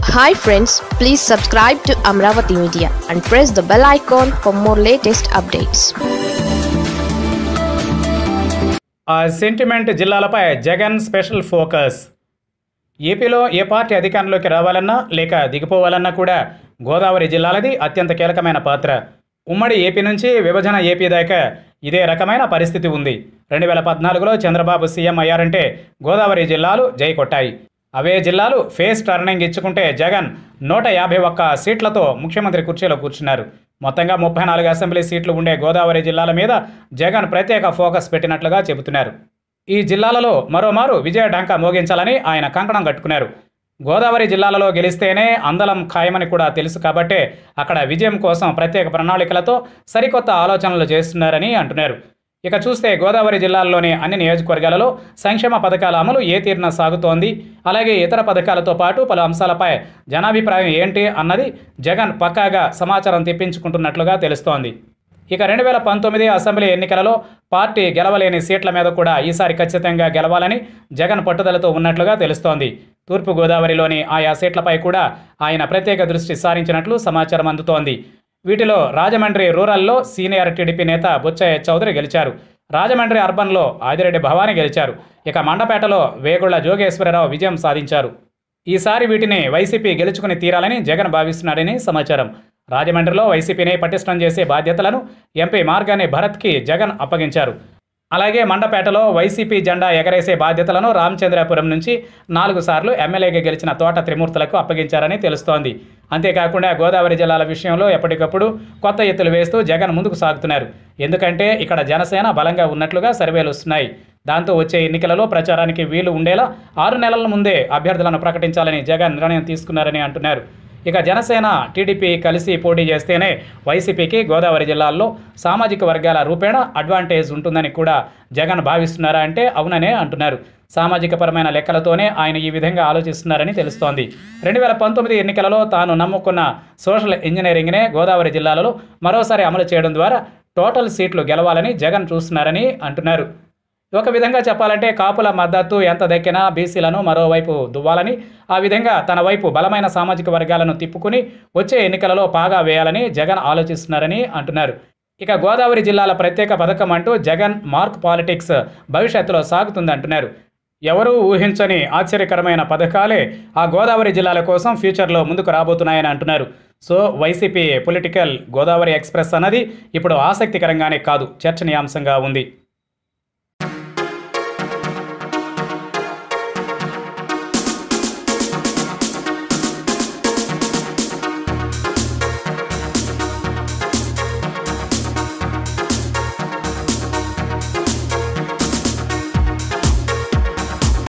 hi friends please subscribe to Amaravati media and press the bell icon for more latest updates ఆ sentiment జిల్లాలపై Jagan special focus ఏపీలో ఏ party అధికారంలోకి రావాలన్నా లేక దిగిపోవాలన్నా కూడా గోదావరి జిల్లాలది అత్యంత కీలకమైన పాత్ర ఉమ్మడి ఏపీ నుంచి విభజన ఏపీ దాకా ఇదే రకమైన పరిస్థితి ఉంది రెండు వేల పద్నాలుగులో చంద్రబాబు సీఎం అయ్యారంటే గోదావరి జిల్లాలు జై కొట్టాయి అవే జిల్లాలు ఫేస్ టర్నింగ్ ఇచ్చుకుంటే జగన్ నూట యాభై ఒక్క సీట్లతో ముఖ్యమంత్రి కుర్చీలో కూర్చున్నారు మొత్తంగా ముప్పై నాలుగు అసెంబ్లీ సీట్లు ఉండే గోదావరి జిల్లాల మీద జగన్ ప్రత్యేక ఫోకస్ పెట్టినట్లుగా చెబుతున్నారు ఈ జిల్లాలలో మరోమారు విజయ ఢంకా మోగించాలని ఆయన కంకణం కట్టుకున్నారు గోదావరి జిల్లాలలో గెలిస్తేనే అందలం ఖాయమని కూడా తెలుసు కాబట్టే అక్కడ విజయం కోసం ప్రత్యేక ప్రణాళికలతో సరికొత్త ఆలోచనలు చేస్తున్నారని అంటున్నారు ఇక చూస్తే గోదావరి జిల్లాల్లోని అన్ని నియోజకవర్గాలలో సంక్షేమ పథకాల అమలు ఏ తీరున సాగుతోంది అలాగే ఇతర పథకాలతో పాటు పలు అంశాలపై జనాభిప్రాయం ఏంటి అన్నది జగన్ పక్కాగా సమాచారం తెప్పించుకుంటున్నట్లుగా తెలుస్తోంది ఇక రెండు వేల పంతొమ్మిది అసెంబ్లీ ఎన్నికలలో పార్టీ గెలవలేని సీట్ల మీద కూడా ఈసారి ఖచ్చితంగా గెలవాలని జగన్ పట్టుదలతో ఉన్నట్లుగా తెలుస్తోంది తూర్పుగోదావరిలోని ఆయా సీట్లపై కూడా ఆయన ప్రత్యేక దృష్టి సారించినట్లు సమాచారం అందుతోంది వీటిలో రాజమండ్రి రూరల్లో సీనియర్ టీడీపీ నేత బుచ్చయ్య చౌదరి గెలిచారు రాజమండ్రి అర్బన్లో ఆదిరెడ్డి భవానీ గెలిచారు ఇక మండపేటలో వేగుళ్ల జోగేశ్వరరావు విజయం సాధించారు ఈసారి వీటిని వైసీపీ గెలుచుకుని తీరాలని జగన్ భావిస్తున్నారని సమాచారం రాజమండ్రిలో వైసీపీని పటిష్టం చేసే బాధ్యతలను ఎంపీ మార్గాని భరత్కి జగన్ అప్పగించారు అలాగే మండపేటలో వైసీపీ జెండా ఎగరేసే బాధ్యతలను రామచంద్రాపురం నుంచి నాలుగు సార్లు ఎమ్మెల్యేగా గెలిచిన తోట త్రిమూర్తులకు అప్పగించారని తెలుస్తోంది అంతేకాకుండా గోదావరి జిల్లాల విషయంలో ఎప్పటికప్పుడు కొత్త ఎత్తులు వేస్తూ జగన్ ముందుకు సాగుతున్నారు ఎందుకంటే ఇక్కడ జనసేన బలంగా ఉన్నట్లుగా సర్వేలు వస్తున్నాయి దాంతో వచ్చే ఎన్నికలలో ప్రచారానికి వీలు ఉండేలా ఆరు నెలల ముందే అభ్యర్థులను ప్రకటించాలని జగన్ నిర్ణయం తీసుకున్నారని అంటున్నారు ఇక జనసేన టీడీపీ కలిసి పోటీ చేస్తేనే వైసీపీకి గోదావరి జిల్లాల్లో సామాజిక వర్గాల రూపేణ అడ్వాంటేజ్ ఉంటుందని కూడా జగన్ భావిస్తున్నారా అంటే అవుననే అంటున్నారు సామాజిక పరమైన లెక్కలతోనే ఆయన ఈ విధంగా ఆలోచిస్తున్నారని తెలుస్తోంది రెండు వేల పంతొమ్మిది ఎన్నికలలో తాను నమ్ముకున్న సోషల్ ఇంజనీరింగ్నే గోదావరి జిల్లాలలో మరోసారి అమలు చేయడం ద్వారా టోటల్ సీట్లు గెలవాలని జగన్ చూస్తున్నారని అంటున్నారు ఒక విధంగా చెప్పాలంటే కాపుల మద్దతు ఎంత దక్కినా బీసీలను మరోవైపు దువ్వాలని ఆ విధంగా తన వైపు బలమైన సామాజిక వర్గాలను తిప్పుకుని వచ్చే ఎన్నికలలో పాగా వేయాలని జగన్ ఆలోచిస్తున్నారని అంటున్నారు ఇక గోదావరి జిల్లాల ప్రత్యేక పథకం అంటూ జగన్ మార్క్ పాలిటిక్స్ భవిష్యత్తులో సాగుతుందంటున్నారు ఎవరూ ఊహించని ఆశ్చర్యకరమైన పథకాలే ఆ గోదావరి జిల్లాల కోసం ఫ్యూచర్లో ముందుకు రాబోతున్నాయని అంటున్నారు so YCP political Godavari express అన్నది ఇప్పుడు ఆసక్తికరంగానే కాదు చర్చనీయాంశంగా ఉంది